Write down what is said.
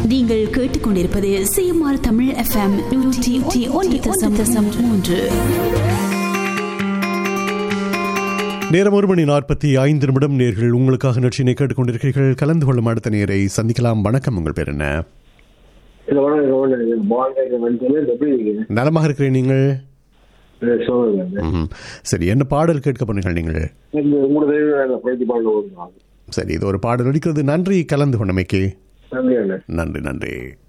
நீங்கள் கேட்டுக்கொண்டிருப்பது CMR Tamil FM நூற்றி ஒன்று தசம் தசம் மூன்று நேரம் ஒரு மணி நாற்பத்தி ஐந்து நிமிடம் நேர்கள் உங்களுக்காக நிகழ்ச்சியினை கேட்டுக்கொண்டிருக்கிறீர்கள் கலந்து கொள்ளும் அடுத்த நேரை சந்திக்கலாம் வணக்கம் உங்கள் பேர் என்ன இல்ல வணக்கம் வணக்கம் மாநில வந்து எப்படி இருக்கீங்க நலமாக இருக்கிறேன் நீங்கள் சொல்லுங்க ம்ஹும். சரி என்ன பாடல் கேட்க போனீர்கள் நீங்கள் இந்த உங்களோட பயிற்சி பாடல ஒரு சரி இது ஒரு பாடல் அடிக்கிறது நன்றி கலந்து கொண்டமைக்கு நன்றி அண்ணன் நன்றி நன்றி